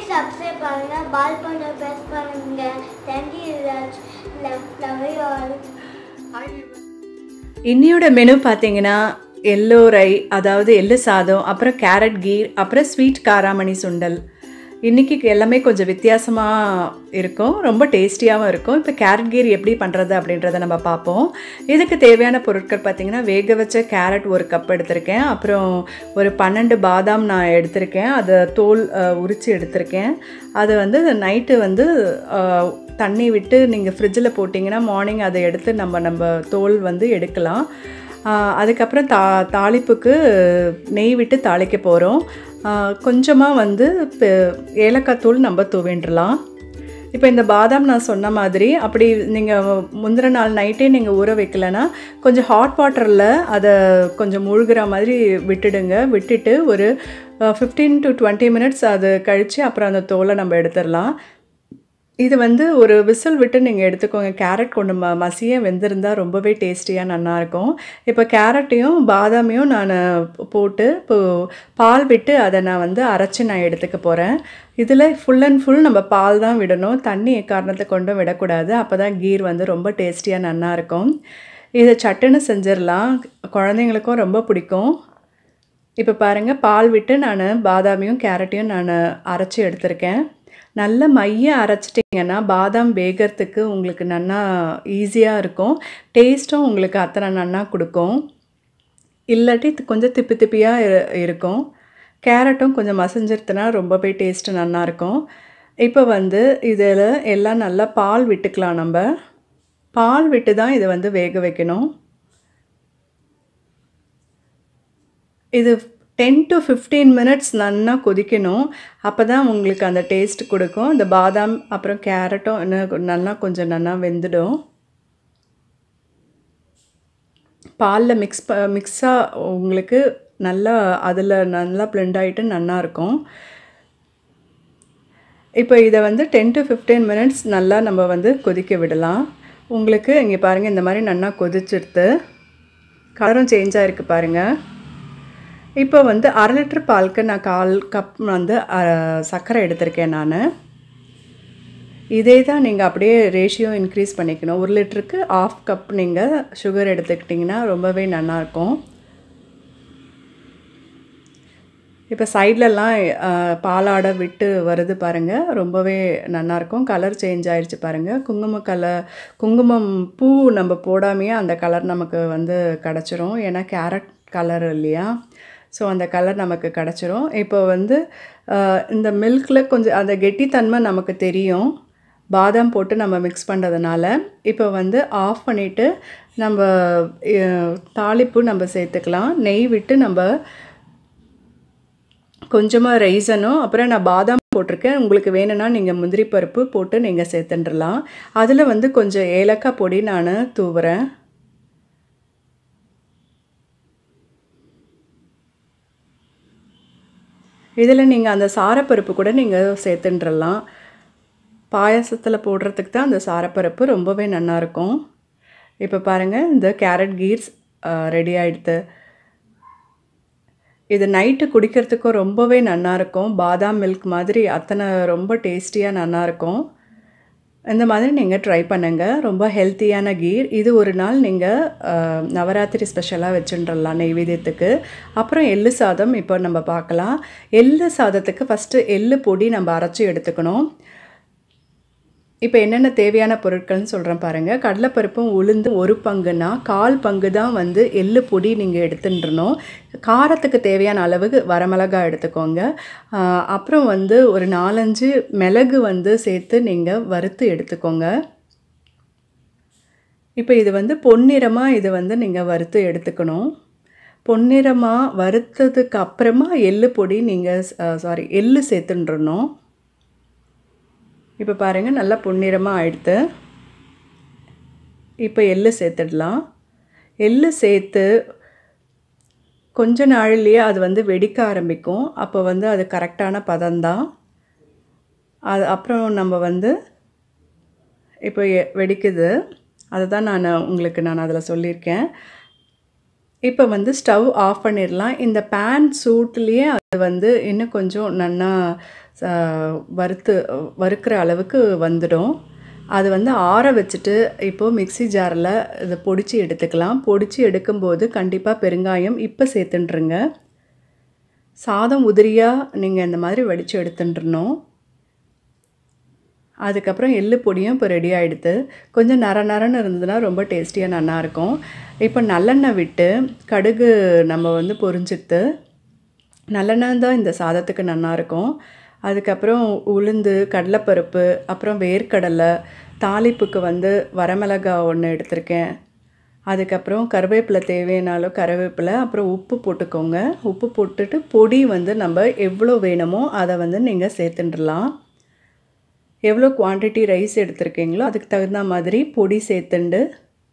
subscribe பண்ணுங்க பால் பண்ண press பண்ணுங்க தேங்க்யூ லவ் யூ ஆல் இன்னியோட மெனு பார்த்தீங்கன்னா எல்லோ ரை அதாவது எள்ளு சாதம் அப்புறம் கேரட் கீர் அப்புறம் ஸ்வீட் காராமணி சுண்டல் இன்றைக்கி எல்லாமே கொஞ்சம் வித்தியாசமாக இருக்கும் ரொம்ப டேஸ்டியாகவும் இருக்கும் இப்போ கேரட் கீர் எப்படி பண்ணுறது அப்படின்றத நம்ம பார்ப்போம் இதுக்கு தேவையான பொருட்கள் பார்த்திங்கன்னா வேக வச்ச கேரட் ஒரு கப் எடுத்திருக்கேன் அப்புறம் ஒரு பன்னெண்டு பாதாம் நான் எடுத்திருக்கேன் அதை தோல் உரித்து எடுத்திருக்கேன் அது வந்து நைட்டு வந்து அஹ், தண்ணி விட்டு நீங்கள் ஃப்ரிட்ஜில் போட்டிங்கன்னா மார்னிங் அதை எடுத்து நம்ம நம்ம தோல் வந்து எடுக்கலாம் ஆஹ் அதுக்கப்புறம் தா தாளிப்புக்கு நெய் விட்டு தாளிக்க போகிறோம் கொஞ்சமாக வந்து பெ- ஏலக்காய் தூள் நம்ம துவின்றலாம் இப்போ இந்த பாதாம் நான் சொன்ன மாதிரி அப்படி நீங்கள் முந்தின நாள் நைட்டே நீங்கள் ஊற வைக்கலன்னா கொஞ்சம் ஹாட் வாட்டரில் அதை கொஞ்சம் மூழ்கிற மாதிரி விட்டுடுங்க விட்டுட்டு ஒரு ஃபிஃப்டீன் டு டுவெண்ட்டி மினிட்ஸ் அது கழித்து அப்புறம் அந்த தோலை நம்ம எடுத்துடலாம் இது வந்து ஒரு விசில் விட்டு நீங்கள் எடுத்துக்கோங்க கேரட் கொண்டு ம மசிய வெந்திருந்தால் ரொம்பவே டேஸ்டியாக நல்லாயிருக்கும் இப்போ கேரட்டையும் பாதாமையும் நான் போட்டு இப்போ பால் விட்டு அதை நான் வந்து அரைச்சி நான் எடுத்துக்க போகிறேன் இதில் ஃபுல் அண்ட் ஃபுல் நம்ம பால் தான் விடணும் தண்ணி காரணத்தை கொண்டும் விடக்கூடாது அப்போ தான் கீர் வந்து ரொம்ப டேஸ்டியாக நல்லாயிருக்கும் இதை சட்டுன்னு செஞ்சிடலாம் குழந்தைங்களுக்கும் ரொம்ப பிடிக்கும் இப்போ பாருங்கள் பால் விட்டு நான் பாதாமையும் கேரட்டையும் நான் அரைச்சி எடுத்திருக்கேன் நல்ல மைய அரைச்சிட்டிங்கன்னா பாதாம் வேகறதுக்கு உங்களுக்கு நன்னா ஈஸியாக இருக்கும் டேஸ்ட்டும் உங்களுக்கு அத்தனை நன்னா கொடுக்கும் இல்லாட்டி தி- கொஞ்சம் திப்பி திப்பியாக இரு- இருக்கும் கேரட்டும் கொஞ்சம் மசிஞ்சிருத்துனா ரொம்பவே டேஸ்ட்டு நல்லா இருக்கும் இப்போ வந்து இதில் எல்லாம் நல்லா பால் விட்டுக்கலாம் நம்ம பால் விட்டு தான் இதை வந்து வேக வைக்கணும் இது டென் டு ஃபிஃப்டீன் மினிட்ஸ் நல்லா கொதிக்கணும் அப்போ தான் உங்களுக்கு அந்த டேஸ்ட் கொடுக்கும் இந்த பாதாம் அப்புறம் கேரட்டும் இன்னும் நல்லா கொஞ்சம் நல்லா வெந்துடும் பாலில் மிக்ஸ் ப மிக்ஸாக உங்களுக்கு நல்லா அதில் நல்லா blend ஆகிட்டு நல்லா இருக்கும் இப்போ இதை வந்து டென் டு ஃபிஃப்டீன் மினிட்ஸ் நல்லா நம்ம வந்து கொதிக்க விடலாம் உங்களுக்கு இங்கே பாருங்கள் இந்த மாதிரி நல்லா கொதிச்சிடுது கலரும் சேஞ்ச் ஆகிருக்கு பாருங்கள் இப்போ வந்து அரை லிட்டர் பாலுக்கு நான் கால் கப் வந்து அஹ், சர்க்கரை எடுத்திருக்கேன் நான் இதே தான் நீங்கள் அப்படியே ரேஷியோ இன்க்ரீஸ் பண்ணிக்கணும் ஒரு லிட்டருக்கு ஆஃப் கப் நீங்கள் சுகர் எடுத்துக்கிட்டிங்கன்னா ரொம்பவே நல்லாயிருக்கும் இப்போ சைட்லலாம் பாலாடை விட்டு வருது பாருங்கள் ரொம்பவே நல்லாயிருக்கும் கலர் சேஞ்ச் ஆயிடுச்சு பாருங்கள் குங்கும கலர் குங்குமம் பூ நம்ம போடாமையே அந்த கலர் நமக்கு வந்து கிடச்சிரும் ஏன்னா கேரட் கலர் இல்லையா ஸோ அந்த கலர் நமக்கு கிடச்சிரும் இப்போ வந்து அஹ், இந்த மில்கில் கொஞ்சம் அந்த கெட்டித்தன்மை நமக்கு தெரியும் பாதாம் போட்டு நம்ம மிக்ஸ் பண்ணுறதுனால இப்போ வந்து ஆஃப் பண்ணிவிட்டு நம்ம அஹ், தாளிப்பு நம்ம சேர்த்துக்கலாம் நெய் விட்டு நம்ம கொஞ்சமாக ரைசனும் அப்புறம் நான் பாதாம் போட்டிருக்கேன் உங்களுக்கு வேணும்னா நீங்கள் முந்திரி பருப்பு போட்டு நீங்கள் சேர்த்துன்றலாம் அதில் வந்து கொஞ்சம் ஏலக்காய் பொடி நான் தூவுறேன் இதில் நீங்கள் அந்த சாரப்பருப்பு கூட நீங்கள் சேர்த்துன்றலாம் பாயாசத்தில் போடுறதுக்கு தான் அந்த சாரப்பருப்பு ரொம்பவே நல்லாயிருக்கும் இப்போ பாருங்கள் இந்த கேரட் கீர்ஸ் ரெடி ஆகிடுது இது நைட்டு குடிக்கிறதுக்கும் ரொம்பவே நல்லாயிருக்கும் பாதாம் மில்க் மாதிரி அத்தனை ரொம்ப டேஸ்டியாக நல்லாயிருக்கும் இந்த மாதிரி நீங்கள் ட்ரை பண்ணுங்கள் ரொம்ப ஹெல்த்தியான கீர் இது ஒரு நாள் நீங்கள் நவராத்திரி ஸ்பெஷலாக வச்சுட்டுறலாம் நெய்வேத்தியத்துக்கு அப்புறம் எள்ளு சாதம் இப்போ நம்ம பார்க்கலாம் எள்ளு சாதத்துக்கு ஃபஸ்ட்டு எள்ளு பொடி நம்ம அரைச்சி எடுத்துக்கணும் இப்போ என்னென்ன தேவையான பொருட்கள்னு சொல்கிறேன் பாருங்கள் கடலைப்பருப்பும் உளுந்து ஒரு பங்குனா கால் பங்கு தான் வந்து எள்ளு பொடி நீங்கள் எடுத்துட்டுறணும் காரத்துக்கு தேவையான அளவுக்கு வரமிளகாய் எடுத்துக்கோங்க ஆஹ் அப்புறம் வந்து ஒரு நாலஞ்சு மிளகு வந்து சேர்த்து நீங்கள் வறுத்து எடுத்துக்கோங்க இப்போ இது வந்து பொன்னிறமாக இது வந்து நீங்கள் வறுத்து எடுத்துக்கணும் பொன்னிறமாக வறுத்ததுக்கு அப்புறமா எள்ளு பொடி நீங்கள் சாரி எள்ளு சேர்த்துன்றணும் இப்போ பாருங்கள் நல்லா பொன்னிறமாக ஆயிடுத்து இப்போ எள்ளு சேர்த்துடலாம் எள்ளு சேர்த்து கொஞ்ச நாள்லேயே அது வந்து வெடிக்க ஆரம்பிக்கும் அப்போ வந்து அது கரெக்டான பதம்தான் அது அப்புறம் நம்ம வந்து இப்போ எ- வெடிக்குது அதை தான் நான் உங்களுக்கு நான் அதில் சொல்லியிருக்கேன் இப்போ வந்து ஸ்டவ் ஆஃப் பண்ணிடலாம் இந்த பேன் சூட்லேயே அது வந்து இன்னும் கொஞ்சம் நல்லா ஆ, வறுத்து வறுக்கிற அளவுக்கு வந்துடும் அது வந்து ஆற வச்சுட்டு இப்போது மிக்ஸி ஜாரில் இதை பொடிச்சு எடுத்துக்கலாம் பொடிச்சு எடுக்கும்போது கண்டிப்பாக பெருங்காயம் இப்போ சேர்த்துட்டுருங்க சாதம் உதிரியாக நீங்கள் இந்த மாதிரி வடித்து எடுத்துட்டுருணும் அதுக்கப்புறம் எள்ளு பொடியும் இப்போ ரெடி ஆகிடுது கொஞ்சம் நர நரன்னு இருந்ததுன்னா ரொம்ப டேஸ்டியாக நல்லாயிருக்கும் இப்போ நல்லெண்ணெய் விட்டு கடுகு நம்ம வந்து பொரிஞ்சுட்டு நல்லெண்ணெய் தான் இந்த சாதத்துக்கு நல்லாயிருக்கும் அதுக்கப்புறம் உளுந்து கடலைப்பருப்பு அப்புறம் வேர்க்கடலை தாளிப்புக்கு வந்து வரமிளகா ஒன்று எடுத்திருக்கேன் அதுக்கப்புறம் கருவேப்பிலை தேவையானாலும் கருவேப்பிலை அப்புறம் உப்பு போட்டுக்கோங்க உப்பு போட்டுட்டு பொடி வந்து நம்ம எவ்வளோ வேணுமோ அதை வந்து நீங்கள் சேர்த்துட்டுலாம் எவ்வளோ குவான்டிட்டி ரைஸ் எடுத்திருக்கீங்களோ அதுக்கு தகுந்த மாதிரி பொடி சேர்த்துண்டு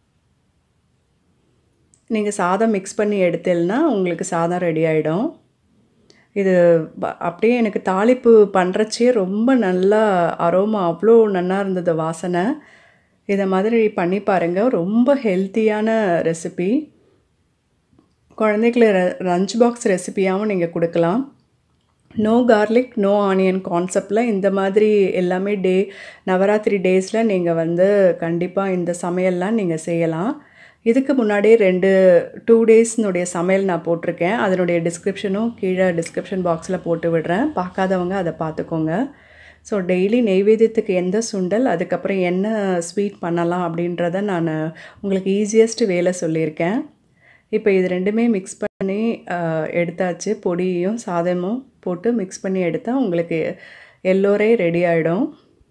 நீங்கள் சாதம் மிக்ஸ் பண்ணி எடுத்தீங்கன்னா உங்களுக்கு சாதம் ரெடி ஆகிடும் இது ப- அப்படியே எனக்கு தாளிப்பு பண்ணுறச்சே ரொம்ப நல்லா அரோமா அவ்வளோ நல்லா இருந்தது வாசனை இதை மாதிரி பண்ணி பாருங்கள் ரொம்ப ஹெல்த்தியான ரெசிபி குழந்தைகளுக்கு லஞ்ச் பாக்ஸ் ரெசிபியாகவும் நீங்கள் கொடுக்கலாம் நோ கார்லிக் நோ ஆனியன் கான்செப்டில் இந்த மாதிரி எல்லாமே டே நவராத்திரி டேஸில் நீங்கள் வந்து கண்டிப்பாக இந்த சமையல்லாம் நீங்கள் செய்யலாம் இதுக்கு முன்னாடியே ரெண்டு டூ டேஸ்னுடைய சமையல் நான் போட்டிருக்கேன் அதனுடைய டிஸ்கிரிப்ஷனும் கீழே டிஸ்கிரிப்ஷன் பாக்ஸில் போட்டு விடுறேன் பார்க்காதவங்க அதை பார்த்துக்கோங்க ஸோ டெய்லி நெய்வேத்தியத்துக்கு எந்த சுண்டல் அதுக்கப்புறம் என்ன ஸ்வீட் பண்ணலாம் அப்படின்றத நான் உங்களுக்கு ஈஸியஸ்ட் வேலை சொல்லியிருக்கேன் இப்போ இது ரெண்டுமே மிக்ஸ் பண்ணி ஆஹ், எடுத்தாச்சு பொடியும் சாதமும் போட்டு மிக்ஸ் பண்ணி எடுத்தால் உங்களுக்கு எல்லோரே ரெடி ஆகிடும்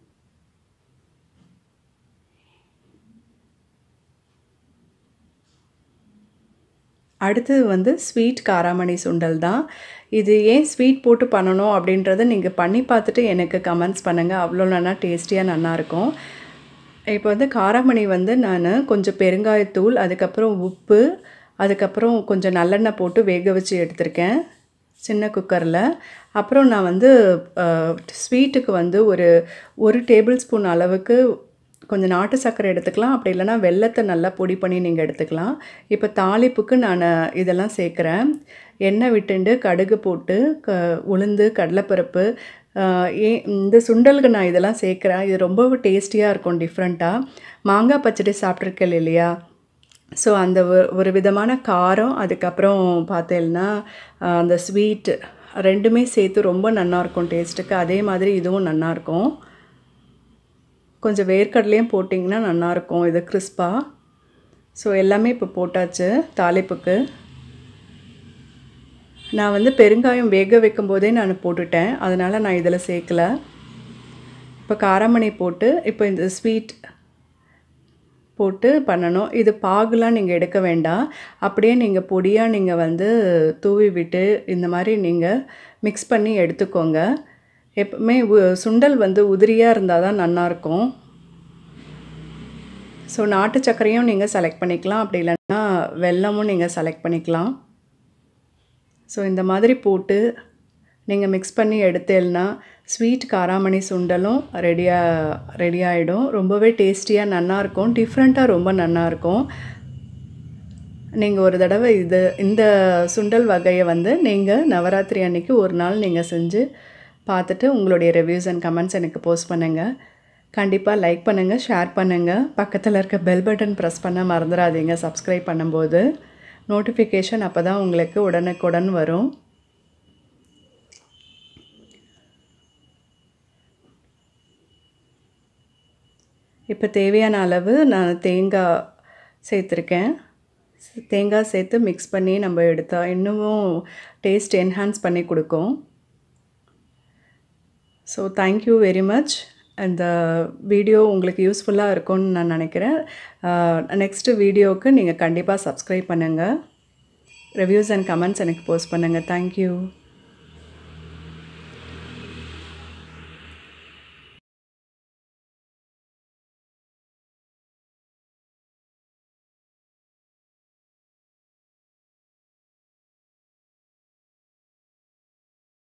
அடுத்தது வந்து ஸ்வீட் காராமணி சுண்டல் தான் இது ஏன் ஸ்வீட் போட்டு பண்ணணும் அப்படின்றத நீங்கள் பண்ணி பார்த்துட்டு எனக்கு கமெண்ட்ஸ் பண்ணுங்கள் அவ்வளோ நல்லா டேஸ்டியாக நல்லாயிருக்கும் இப்போ வந்து காராமணி வந்து நான் கொஞ்சம் பெருங்காயத்தூள் அதுக்கப்புறம் உப்பு அதுக்கப்புறம் கொஞ்சம் நல்லெண்ணெய் போட்டு வேக வச்சு எடுத்திருக்கேன் சின்ன குக்கரில் அப்புறம் நான் வந்து ஸ்வீட்டுக்கு வந்து ஒரு ஒரு டேபிள் ஸ்பூன் அளவுக்கு கொஞ்சம் நாட்டு சர்க்கரை எடுத்துக்கலாம் அப்படி இல்லைன்னா வெல்லத்தை நல்லா பொடி பண்ணி நீங்கள் எடுத்துக்கலாம் இப்போ தாளிப்புக்கு நான் இதெல்லாம் சேர்க்குறேன் எண்ணெய் விட்டுண்டு கடுகு போட்டு க உளுந்து கடலைப்பருப்பு ஆஹ் ஏன் இந்த சுண்டலுக்கு நான் இதெல்லாம் சேர்க்குறேன் இது ரொம்ப டேஸ்டியாக இருக்கும் டிஃப்ரெண்ட்டாக மாங்காய் பச்சடி சாப்பிட்ருக்கேன் இல்லையா ஸோ அந்த ஒரு- ஒரு விதமான காரம் அதுக்கப்புறம் பார்த்தேன்னா ஆஹ் அந்த ஸ்வீட் ரெண்டுமே சேர்த்து ரொம்ப நல்லா இருக்கும் டேஸ்ட்டுக்கு அதே மாதிரி இதுவும் நல்லா இருக்கும் கொஞ்சம் வேர்க்கடலையும் போட்டிங்கன்னா நல்லாயிருக்கும் இது கிறிஸ்பாக ஸோ எல்லாமே இப்போ போட்டாச்சு தாளிப்புக்கு நான் வந்து பெருங்காயம் வேக வைக்கும் போதே நான் போட்டுட்டேன் அதனால் நான் இதில் சேர்க்கல இப்போ காராமணி போட்டு இப்போ இந்த ஸ்வீட் போட்டு பண்ணணும் இது பாகுலாம் நீங்கள் எடுக்க வேண்டாம் அப்படியே நீங்கள் பொடியாக நீங்கள் வந்து தூவி விட்டு இந்த மாதிரி நீங்கள் மிக்ஸ் பண்ணி எடுத்துக்கோங்க எப்பவுமே உ- சுண்டல் வந்து உதிரியாக இருந்தால் தான் நல்லாயிருக்கும் ஸோ நாட்டு சர்க்கரையும் நீங்கள் செலக்ட் பண்ணிக்கலாம் அப்படி இல்லைன்னா வெல்லமும் நீங்கள் செலக்ட் பண்ணிக்கலாம் ஸோ இந்த மாதிரி போட்டு நீங்கள் மிக்ஸ் பண்ணி எடுத்தேல்னா ஸ்வீட் காராமணி சுண்டலும் ரெடியாக ரெடி ஆகிடும் ரொம்பவே டேஸ்டியாக நல்லாயிருக்கும் டிஃப்ரெண்ட்டாக ரொம்ப நல்லாயிருக்கும் நீங்கள் ஒரு தடவை இது இந்த சுண்டல் வகையை வந்து நீங்கள் நவராத்திரி அன்னைக்கு ஒரு நாள் நீங்கள் செஞ்சு பார்த்துட்டு உங்களுடைய ரிவ்யூஸ் அண்ட் கமெண்ட்ஸ் எனக்கு போஸ்ட் பண்ணுங்கள் கண்டிப்பாக லைக் பண்ணுங்கள் ஷேர் பண்ணுங்கள் பக்கத்தில் இருக்க பெல் பட்டன் ப்ரெஸ் பண்ண மறந்துடாதீங்க சப்ஸ்கிரைப் பண்ணும்போது நோட்டிஃபிகேஷன் அப்போ தான் உங்களுக்கு உடனுக்குடன் வரும் இப்போ தேவையான அளவு நான் தேங்காய் சேர்த்துருக்கேன் தேங்காய் சேர்த்து மிக்ஸ் பண்ணி நம்ம எடுத்தால் இன்னமும் டேஸ்ட் என்ஹான்ஸ் பண்ணி கொடுக்கும் ஸோ தேங்க்யூ வெரி மச் இந்த வீடியோ உங்களுக்கு யூஸ்ஃபுல்லாக இருக்கும்னு நான் நினைக்கிறேன் நெக்ஸ்ட்டு வீடியோவுக்கு நீங்கள் கண்டிப்பாக சப்ஸ்கிரைப் பண்ணுங்கள் ரிவ்யூஸ் அண்ட் கமெண்ட்ஸ் எனக்கு போஸ்ட் பண்ணுங்கள் தேங்க்யூ